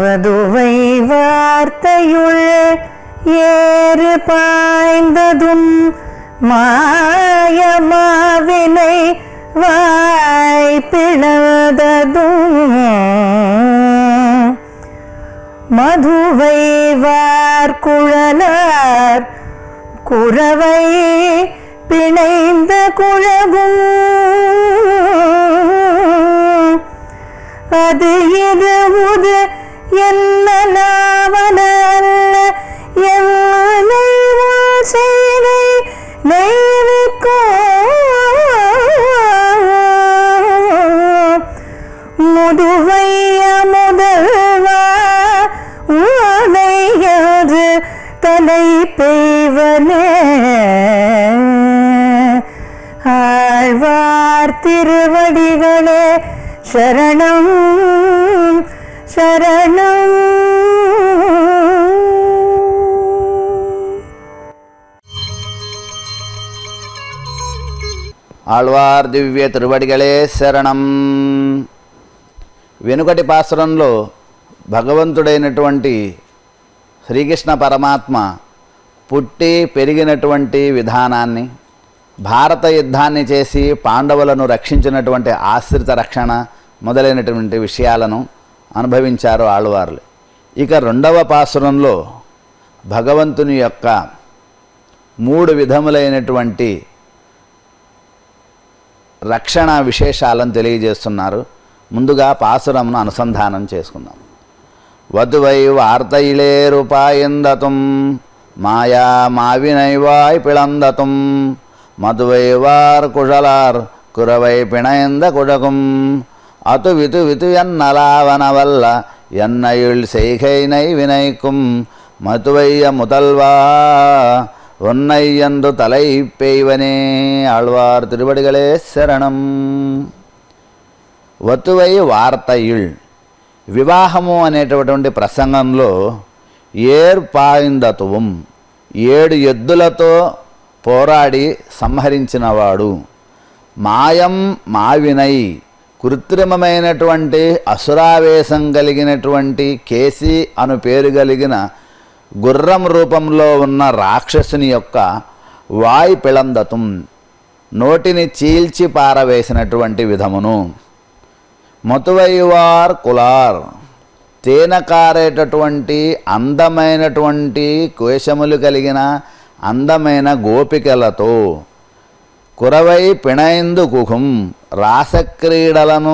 வதுவை வார்த்தையுள் ஏறு பாய்ந்ததும் மாயமாவினை வாய் பிளந்ததும் மதுவை வார்குழலார் குறவை பிணைந்த குழகும் அது இது உது என்ன லாவன அல்ல என்னை உன் செய்கை நெய்விக்கும் முதுவைய முதல்வா உனையது தலை பெய்வனே ஆழ்வார் திருவடிகளே சரணம் சரணம் ఆళ్వార్ దివ్య తిరువడిగలే శరణం వెనుకటి పాసురంలో భగవంతుడైనటువంటి శ్రీకృష్ణ పరమాత్మ పుట్టి పెరిగినటువంటి విధానాన్ని భారత యుద్ధాన్ని చేసి పాండవులను రక్షించినటువంటి ఆశ్రిత రక్షణ మొదలైనటువంటి విషయాలను అనుభవించారు ఆళ్వార్లు ఇక రెండవ పాసురంలో భగవంతుని యొక్క మూడు విధములైనటువంటి రక్షణ విశేషాలను తెలియజేస్తున్నారు ముందుగా పాసురమును అనుసంధానం చేసుకుందాం వధువై వార్తయిలేరుపాయందతుం మాయా మావినైవాయ్ పిళందతుం మధువై వార్ కుశలార్ కురవై పిణయంద కుడకుం అటు వితు వితు ఎన్నలావన వల్ల ఎన్నయుள் செய்கை வினைக்கும் மதுவைய முதல்வா உன்னை என்று தலை பெய்வனே ஆழ்வார் திருவடிகளே శరణం వతువై వార్తయుళ్ వివాహము అనేటటువంటి ప్రసంగంలో ఏర్పాయిందతువం ఏడు ఎద్దులతో పోరాడి సంహరించినవాడు మాయం మావినై కృత్రిమమైనటువంటి అసురావేశం కలిగినటువంటి కేసి అను పేరు కలిగిన గుర్రం రూపంలో ఉన్న రాక్షసుని యొక్క వాయ్ పిళందతం నోటిని చీల్చి పారవేసినటువంటి విధమును మతువైవార్ కులార్ తేనె కారేటటువంటి అందమైనటువంటి కోశములు కలిగిన అందమైన గోపికలతో కురవై పిణైందు కుహుం రాసక్రీడలను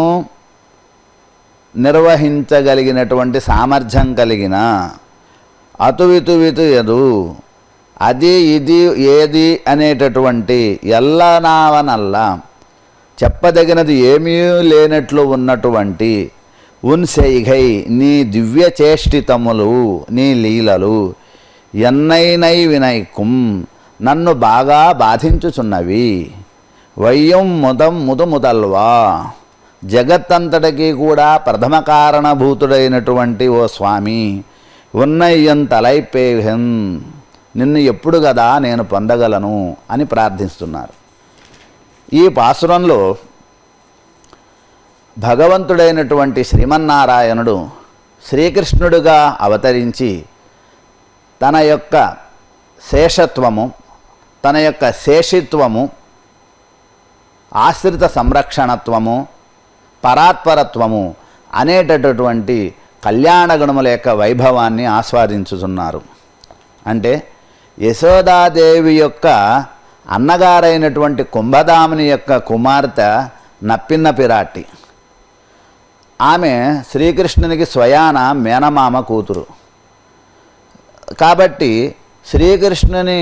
నిర్వహించగలిగినటువంటి సామర్థ్యం కలిగిన అతువితువితు ఎదు అది ఇది ఏది అనేటటువంటి ఎల్లనావనల్లా చెప్పదగినది ఏమీ లేనట్లు ఉన్నటువంటి ఉన్సైఘై నీ దివ్య చేష్టితములు నీ లీలలు ఎన్నైనై వినైకుం నన్ను బాగా బాధించుచున్నవి వయ్యం ముదం ముదు ముదల్వా జగత్తంతటికి కూడా ప్రథమ కారణభూతుడైనటువంటి ఓ స్వామి ఉన్నయ్యం తలైపేహం నిన్ను ఎప్పుడు కదా నేను పొందగలను అని ప్రార్థిస్తున్నారు ఈ పాసురంలో భగవంతుడైనటువంటి శ్రీమన్నారాయణుడు శ్రీకృష్ణుడుగా అవతరించి తన యొక్క శేషత్వము తన యొక్క శేషిత్వము ఆశ్రిత సంరక్షణత్వము పరాత్పరత్వము అనేటటువంటి కళ్యాణగుణముల యొక్క వైభవాన్ని ఆస్వాదించుతున్నారు అంటే యశోదాదేవి యొక్క అన్నగారైనటువంటి కుంభదాముని యొక్క కుమార్తె నప్పిన్న పిరాటి ఆమె శ్రీకృష్ణునికి స్వయాన మేనమామ కూతురు కాబట్టి శ్రీకృష్ణుని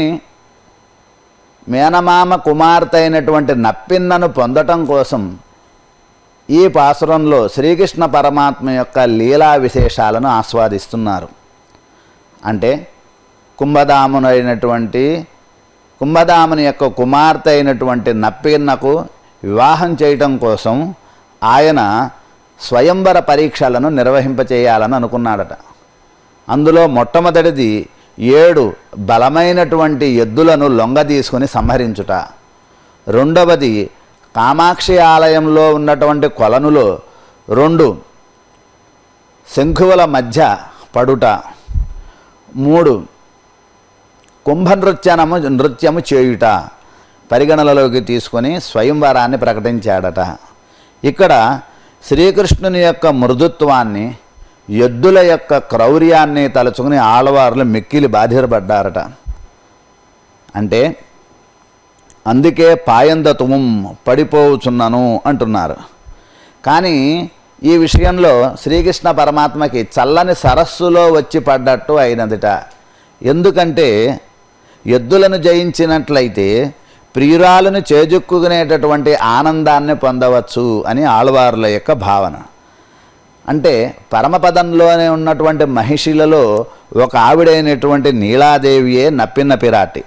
మేనమామ కుమార్తె అయినటువంటి నప్పిన్నను పొందటం కోసం ఈ పాసురంలో శ్రీకృష్ణ పరమాత్మ యొక్క లీలా విశేషాలను ఆస్వాదిస్తున్నారు అంటే కుంభదామునైనటువంటి కుంభదాముని యొక్క కుమార్తె అయినటువంటి నప్పిన్నకు వివాహం చేయటం కోసం ఆయన స్వయంవర పరీక్షలను నిర్వహింపచేయాలని అనుకున్నాడట అందులో మొట్టమొదటిది ఏడు బలమైనటువంటి ఎద్దులను లొంగ తీసుకుని సంహరించుట రెండవది కామాక్షి ఆలయంలో ఉన్నటువంటి కొలనులో రెండు శంఖువుల మధ్య పడుట మూడు కుంభ నృత్యనము నృత్యము చేయుట పరిగణనలోకి తీసుకొని స్వయంవరాన్ని ప్రకటించాడట ఇక్కడ శ్రీకృష్ణుని యొక్క మృదుత్వాన్ని ఎద్దుల యొక్క క్రౌర్యాన్ని తలుచుకుని ఆడవార్లు మిక్కిలి బాధిరపడ్డారట అంటే అందుకే పాయందతువం పడిపోవుచున్నను అంటున్నారు కానీ ఈ విషయంలో శ్రీకృష్ణ పరమాత్మకి చల్లని సరస్సులో వచ్చి పడ్డట్టు అయినదిట ఎందుకంటే ఎద్దులను జయించినట్లయితే ప్రియురాలను చేజుక్కునేటటువంటి ఆనందాన్ని పొందవచ్చు అని ఆళ్వారుల యొక్క భావన అంటే పరమపదంలోనే ఉన్నటువంటి మహిషులలో ఒక ఆవిడైనటువంటి నీలాదేవియే నప్పిన్న పిరాటి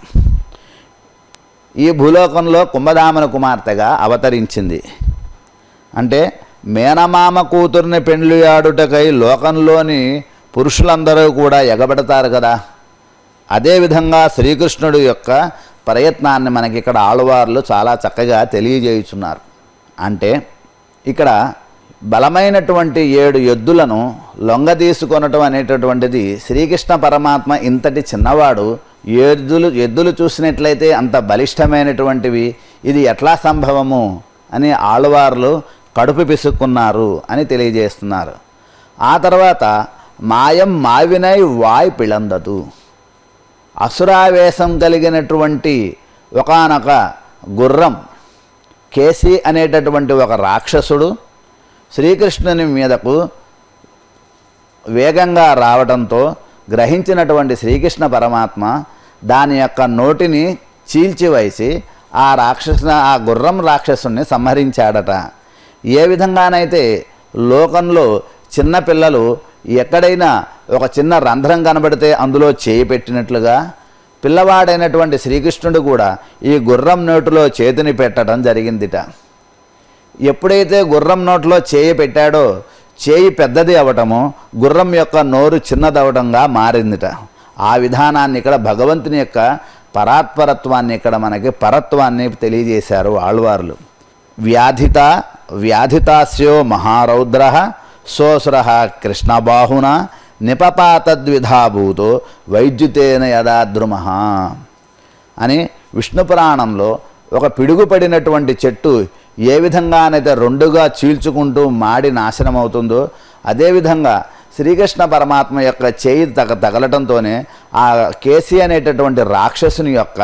ఈ భూలోకంలో కుంభదామన కుమార్తెగా అవతరించింది అంటే మేనమామ కూతుర్ని పెండ్లియాడుటకై లోకంలోని పురుషులందరూ కూడా ఎగబడతారు కదా అదేవిధంగా శ్రీకృష్ణుడు యొక్క ప్రయత్నాన్ని మనకి ఇక్కడ ఆళ్వార్లు చాలా చక్కగా తెలియజేయుచున్నారు అంటే ఇక్కడ బలమైనటువంటి ఏడు ఎద్దులను లొంగ తీసుకొనటం అనేటటువంటిది శ్రీకృష్ణ పరమాత్మ ఇంతటి చిన్నవాడు ఎద్దులు ఎద్దులు చూసినట్లయితే అంత బలిష్టమైనటువంటివి ఇది ఎట్లా సంభవము అని ఆళ్వార్లు కడుపు పిసుక్కున్నారు అని తెలియజేస్తున్నారు ఆ తర్వాత మాయం మావినై వాయ్ పిళందదు అసురావేశం కలిగినటువంటి ఒకానొక గుర్రం కేసి అనేటటువంటి ఒక రాక్షసుడు శ్రీకృష్ణుని మీదకు వేగంగా రావడంతో గ్రహించినటువంటి శ్రీకృష్ణ పరమాత్మ దాని యొక్క నోటిని చీల్చివేసి ఆ రాక్షసు ఆ గుర్రం రాక్షసుని సంహరించాడట ఏ విధంగానైతే లోకంలో చిన్న పిల్లలు ఎక్కడైనా ఒక చిన్న రంధ్రం కనబడితే అందులో చేయి పెట్టినట్లుగా పిల్లవాడైనటువంటి శ్రీకృష్ణుడు కూడా ఈ గుర్రం నోటిలో చేతిని పెట్టడం జరిగిందిట ఎప్పుడైతే గుర్రం నోట్లో చేయి పెట్టాడో చేయి పెద్దది అవటము గుర్రం యొక్క నోరు చిన్నదవడంగా మారిందిట ఆ విధానాన్ని ఇక్కడ భగవంతుని యొక్క పరాత్పరత్వాన్ని ఇక్కడ మనకి పరత్వాన్ని తెలియజేశారు ఆళ్వార్లు వ్యాధిత వ్యాధితాస్యో మహారౌద్ర సోసుర కృష్ణబాహున నిపపాతద్విధాభూతో వైద్యుతేన యదాద్రుమ అని విష్ణు పురాణంలో ఒక పిడుగుపడినటువంటి చెట్టు ఏ విధంగానైతే రెండుగా చీల్చుకుంటూ మాడి నాశనం అవుతుందో అదేవిధంగా శ్రీకృష్ణ పరమాత్మ యొక్క చేయి తగ తగలటంతోనే ఆ కేసీ అనేటటువంటి రాక్షసుని యొక్క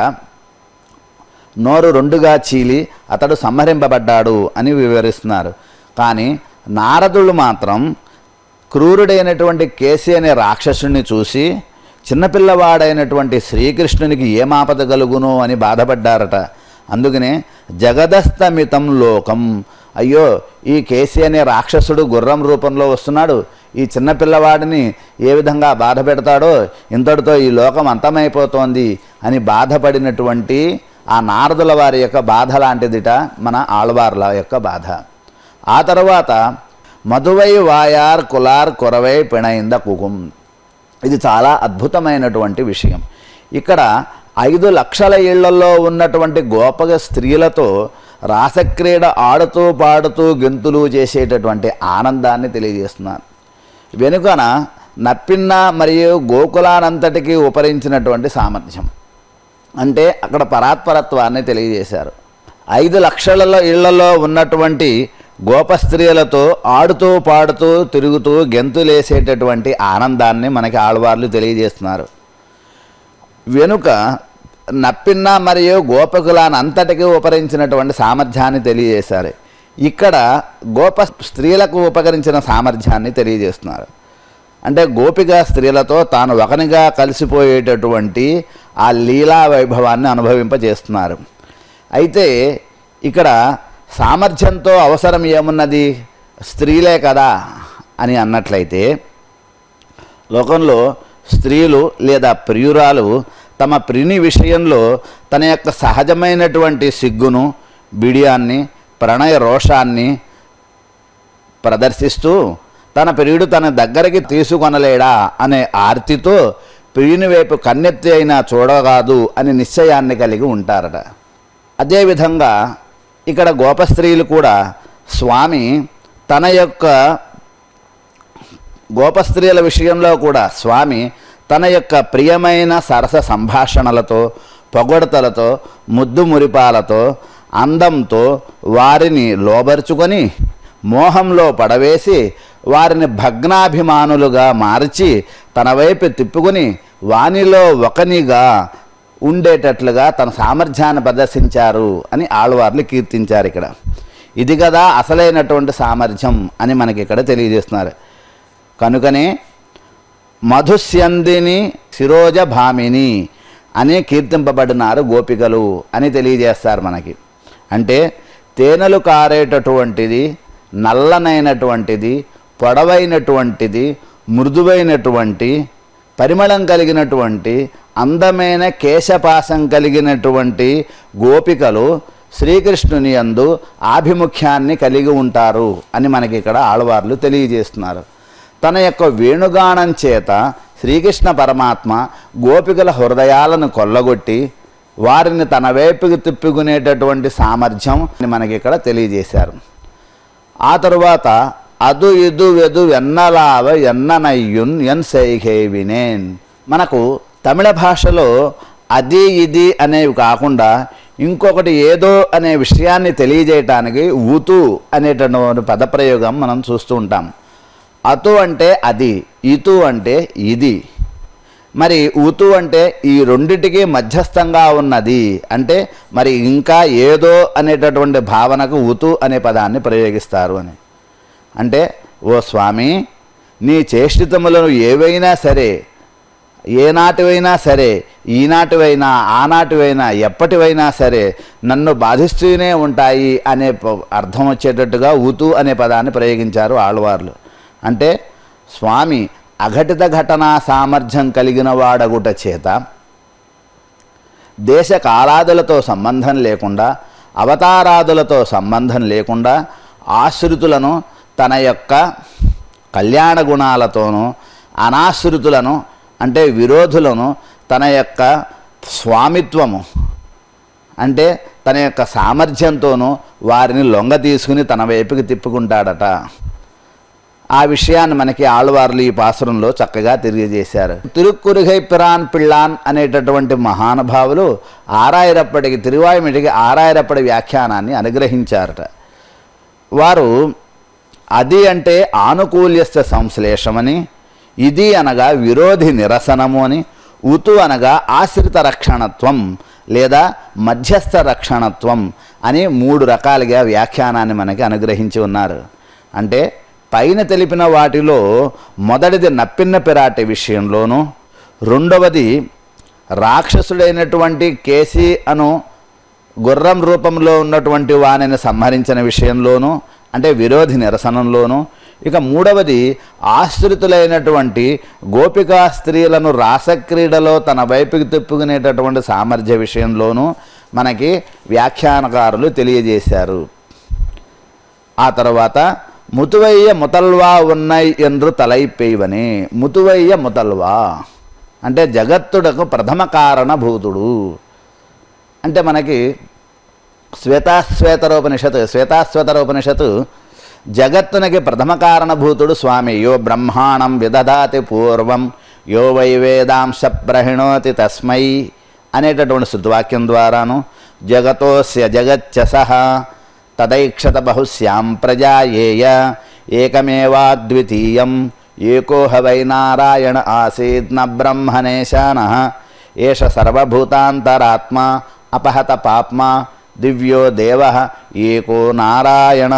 నోరు రెండుగా చీలి అతడు సంహరింపబడ్డాడు అని వివరిస్తున్నారు కానీ నారదుడు మాత్రం క్రూరుడైనటువంటి కేసీ అనే రాక్షసుని చూసి చిన్నపిల్లవాడైనటువంటి శ్రీకృష్ణునికి ఏమాపద కలుగును అని బాధపడ్డారట అందుకనే జగదస్తమితం లోకం అయ్యో ఈ కేసీ అనే రాక్షసుడు గుర్రం రూపంలో వస్తున్నాడు ఈ చిన్నపిల్లవాడిని ఏ విధంగా బాధ పెడతాడో ఇంతటితో ఈ లోకం అంతమైపోతోంది అని బాధపడినటువంటి ఆ నారదుల వారి యొక్క బాధ లాంటిదిట మన ఆళ్వార్ల యొక్క బాధ ఆ తర్వాత మధువై వాయార్ కులార్ కొరవై పిణయింద కుకుం ఇది చాలా అద్భుతమైనటువంటి విషయం ఇక్కడ ఐదు లక్షల ఇళ్లలో ఉన్నటువంటి గోపగ స్త్రీలతో రాసక్రీడ ఆడుతూ పాడుతూ గెంతులు చేసేటటువంటి ఆనందాన్ని తెలియజేస్తున్నారు వెనుకన నప్పిన్న మరియు గోకులానంతటికీ ఉపరించినటువంటి సామర్థ్యం అంటే అక్కడ పరాత్పరత్వాన్ని తెలియజేశారు ఐదు లక్షలలో ఇళ్లలో ఉన్నటువంటి గోప స్త్రీలతో ఆడుతూ పాడుతూ తిరుగుతూ గెంతులేసేటటువంటి ఆనందాన్ని మనకి ఆళ్వార్లు తెలియజేస్తున్నారు వెనుక నప్పిన్న మరియు గోపకులాన్ని అంతటికీ ఉపకరించినటువంటి సామర్థ్యాన్ని తెలియజేశారు ఇక్కడ గోప స్త్రీలకు ఉపకరించిన సామర్థ్యాన్ని తెలియజేస్తున్నారు అంటే గోపిక స్త్రీలతో తాను ఒకనిగా కలిసిపోయేటటువంటి ఆ లీలా వైభవాన్ని అనుభవింపజేస్తున్నారు అయితే ఇక్కడ సామర్థ్యంతో అవసరం ఏమున్నది స్త్రీలే కదా అని అన్నట్లయితే లోకంలో స్త్రీలు లేదా ప్రియురాలు తమ ప్రిని విషయంలో తన యొక్క సహజమైనటువంటి సిగ్గును బిడియాన్ని ప్రణయ రోషాన్ని ప్రదర్శిస్తూ తన ప్రియుడు తన దగ్గరికి తీసుకొనలేడా అనే ఆర్తితో ప్రియుని వైపు కన్నెత్తి అయినా చూడగాదు అని నిశ్చయాన్ని కలిగి ఉంటారట అదేవిధంగా ఇక్కడ గోపస్త్రీలు కూడా స్వామి తన యొక్క గోపస్త్రీల విషయంలో కూడా స్వామి తన యొక్క ప్రియమైన సరస సంభాషణలతో పొగడతలతో ముద్దు మురిపాలతో అందంతో వారిని లోబరుచుకొని మోహంలో పడవేసి వారిని భగ్నాభిమానులుగా మార్చి తన వైపు తిప్పుకొని వానిలో ఒకనిగా ఉండేటట్లుగా తన సామర్థ్యాన్ని ప్రదర్శించారు అని ఆళ్వార్లు కీర్తించారు ఇక్కడ ఇది కదా అసలైనటువంటి సామర్థ్యం అని మనకి ఇక్కడ తెలియజేస్తున్నారు కనుకనే మధుస్యందిని శిరోజ భామిని అని కీర్తింపబడినారు గోపికలు అని తెలియజేస్తారు మనకి అంటే తేనెలు కారేటటువంటిది నల్లనైనటువంటిది పొడవైనటువంటిది మృదువైనటువంటి పరిమళం కలిగినటువంటి అందమైన కేశపాసం కలిగినటువంటి గోపికలు శ్రీకృష్ణుని యందు ఆభిముఖ్యాన్ని కలిగి ఉంటారు అని మనకి ఇక్కడ ఆళ్వార్లు తెలియజేస్తున్నారు తన యొక్క వేణుగానం చేత శ్రీకృష్ణ పరమాత్మ గోపికల హృదయాలను కొల్లగొట్టి వారిని తన వైపుకి తిప్పుకునేటటువంటి సామర్థ్యం అని మనకి ఇక్కడ తెలియజేశారు ఆ తరువాత అదు ఇదు వెదు వెన్నలావ ఎన్ననయ్యున్ ఎన్ సైఘేవినేన్ మనకు తమిళ భాషలో అది ఇది అనేవి కాకుండా ఇంకొకటి ఏదో అనే విషయాన్ని తెలియజేయటానికి ఊతు అనేటటువంటి పదప్రయోగం మనం చూస్తూ ఉంటాం అతు అంటే అది ఇతు అంటే ఇది మరి ఊతు అంటే ఈ రెండిటికి మధ్యస్థంగా ఉన్నది అంటే మరి ఇంకా ఏదో అనేటటువంటి భావనకు ఊతు అనే పదాన్ని ప్రయోగిస్తారు అని అంటే ఓ స్వామి నీ చేష్టితములను ఏవైనా సరే ఏనాటివైనా సరే ఈనాటివైనా ఆనాటివైనా ఎప్పటివైనా సరే నన్ను బాధిస్తూనే ఉంటాయి అనే ప- అర్థం వచ్చేటట్టుగా ఊతు అనే పదాన్ని ప్రయోగించారు ఆళ్వార్లు అంటే స్వామి అఘటిత ఘటనా సామర్థ్యం కలిగిన వాడగుట చేత దేశ కాలాదులతో సంబంధం లేకుండా అవతారాదులతో సంబంధం లేకుండా ఆశ్రితులను తన యొక్క కళ్యాణ గుణాలతోనూ అనాశ్రితులను అంటే విరోధులను తన యొక్క స్వామిత్వము అంటే తన యొక్క సామర్థ్యంతోనూ వారిని లొంగ తీసుకుని తన వైపుకి తిప్పుకుంటాడట ఆ విషయాన్ని మనకి ఆళ్వార్లు ఈ పాసురంలో చక్కగా తెలియజేశారు తిరుక్కురుగై పిరాన్ పిళ్ళాన్ అనేటటువంటి మహానుభావులు ఆరాయిరప్పటికి తిరువాయుమిటికి ఆరాయిరప్పటి వ్యాఖ్యానాన్ని అనుగ్రహించారట వారు అది అంటే ఆనుకూల్యస్థ సంశ్లేషమని ఇది అనగా విరోధి నిరసనము అని ఉతు అనగా ఆశ్రిత రక్షణత్వం లేదా మధ్యస్థ రక్షణత్వం అని మూడు రకాలుగా వ్యాఖ్యానాన్ని మనకి అనుగ్రహించి ఉన్నారు అంటే పైన తెలిపిన వాటిలో మొదటిది నప్పిన్న పిరాటి విషయంలోనూ రెండవది రాక్షసుడైనటువంటి కేసి అను గుర్రం రూపంలో ఉన్నటువంటి వానిని సంహరించిన విషయంలోనూ అంటే విరోధి నిరసనంలోనూ ఇక మూడవది ఆశ్రితులైనటువంటి గోపికా స్త్రీలను రాసక్రీడలో తన వైపుకి తిప్పుకునేటటువంటి సామర్థ్య విషయంలోనూ మనకి వ్యాఖ్యానకారులు తెలియజేశారు ఆ తర్వాత ముతువయ్య ముతల్వా ఉన్నై ఎండ్రు తలైపెయ్యవని ముతువయ్య ముతల్వా అంటే జగత్తుడకు ప్రథమ కారణభూతుడు అంటే మనకి శ్వేతాశ్వేతరోపనిషత్ శ్వేతాశ్వేతరోపనిషత్తు జగత్తునకి ప్రథమ కారణభూతుడు స్వామి యో బ్రహ్మాణం విదదాతి పూర్వం యో వై వేదాంశ ప్రహిణోతి తస్మై అనేటటువంటి శుద్ధవాక్యం ద్వారాను జగతోస్య జగచ్చస తదైక్షత బహుశ్యాం ప్రజాయేయ ఏకమేవాద్వితీయం ఏకోహ వై నారాయణ ఆసీద్ న బ్రహ్మనేశాన ఏష సర్వభూతాంతరాత్మ అపహత పాప్మ దివ్యో దేవ ఏకో నారాయణ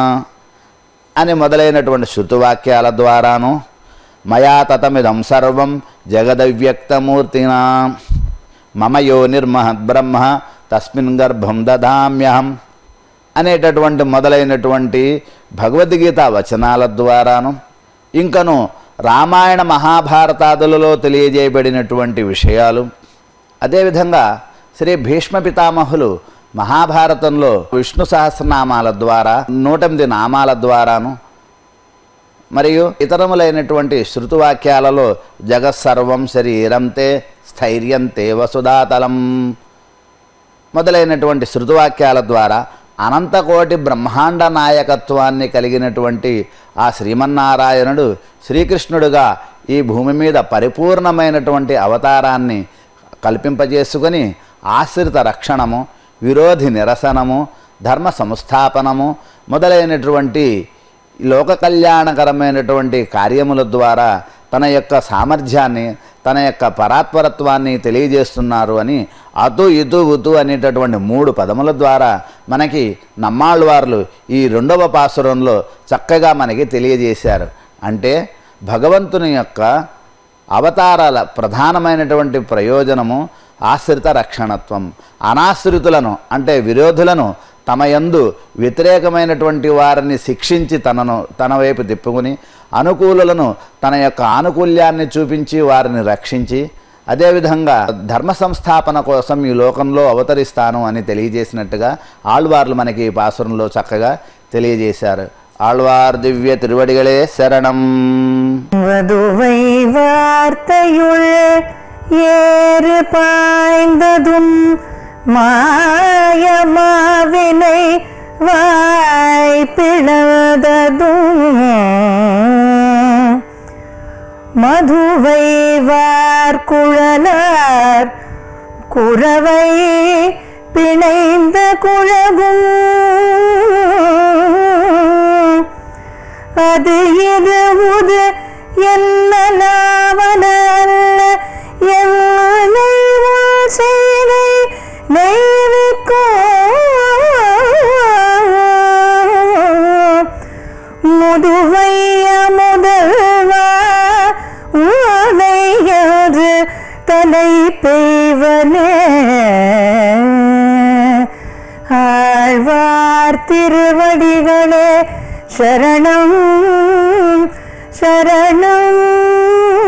అని మొదలైనటువంటి శృతువాక్యాల ద్వారాను మయా తతమిదం సర్వం జగదవ్యక్తమూర్తినా మమ యో నిర్మహద్బ్రహ్మ తస్మిన్ గర్భం దదామ్యహం అనేటటువంటి మొదలైనటువంటి భగవద్గీత వచనాల ద్వారాను ఇంకను రామాయణ మహాభారతాదులలో తెలియజేయబడినటువంటి విషయాలు అదేవిధంగా శ్రీ భీష్మ పితామహులు మహాభారతంలో విష్ణు సహస్రనామాల ద్వారా నూటెనిమిది నామాల ద్వారాను మరియు ఇతరములైనటువంటి శృతువాక్యాలలో జగత్సర్వం శరీరంతే స్థైర్యంతే వసుధాతలం మొదలైనటువంటి శృతువాక్యాల ద్వారా అనంతకోటి బ్రహ్మాండ నాయకత్వాన్ని కలిగినటువంటి ఆ శ్రీమన్నారాయణుడు శ్రీకృష్ణుడుగా ఈ భూమి మీద పరిపూర్ణమైనటువంటి అవతారాన్ని కల్పింపజేసుకొని ఆశ్రిత రక్షణము విరోధి నిరసనము ధర్మ సంస్థాపనము మొదలైనటువంటి లోక కళ్యాణకరమైనటువంటి కార్యముల ద్వారా తన యొక్క సామర్థ్యాన్ని తన యొక్క పరాత్పరత్వాన్ని తెలియజేస్తున్నారు అని అటు ఇటు ఉతు అనేటటువంటి మూడు పదముల ద్వారా మనకి నమ్మాళ్ళవార్లు ఈ రెండవ పాసురంలో చక్కగా మనకి తెలియజేశారు అంటే భగవంతుని యొక్క అవతారాల ప్రధానమైనటువంటి ప్రయోజనము ఆశ్రిత రక్షణత్వం అనాశ్రితులను అంటే విరోధులను తమ యందు వ్యతిరేకమైనటువంటి వారిని శిక్షించి తనను తన వైపు తిప్పుకుని అనుకూలులను తన యొక్క ఆనుకూల్యాన్ని చూపించి వారిని రక్షించి అదేవిధంగా ధర్మ సంస్థాపన కోసం ఈ లోకంలో అవతరిస్తాను అని తెలియజేసినట్టుగా ఆళ్వార్లు మనకి ఈ పాసురంలో చక్కగా తెలియజేశారు ఆళ్వార్ దివ్య తిరువడిகளே శరణం வதுவை வார்த்தையுள் ஏறு பாய்ந்ததும் மாயமாவினை வாய்ப்பிழந்ததும் மதுவை வார்குழலார் குறவை பிணைந்த குழகும் அது இது உது என்ன நாவன அல்ல என்னை உன் செய்தை நெய்விக்கும் முதுவைய முதல்வா உதையது தலை பெய்வனே ஆழ்வார் திருவடிகளே சரணம் சரணம்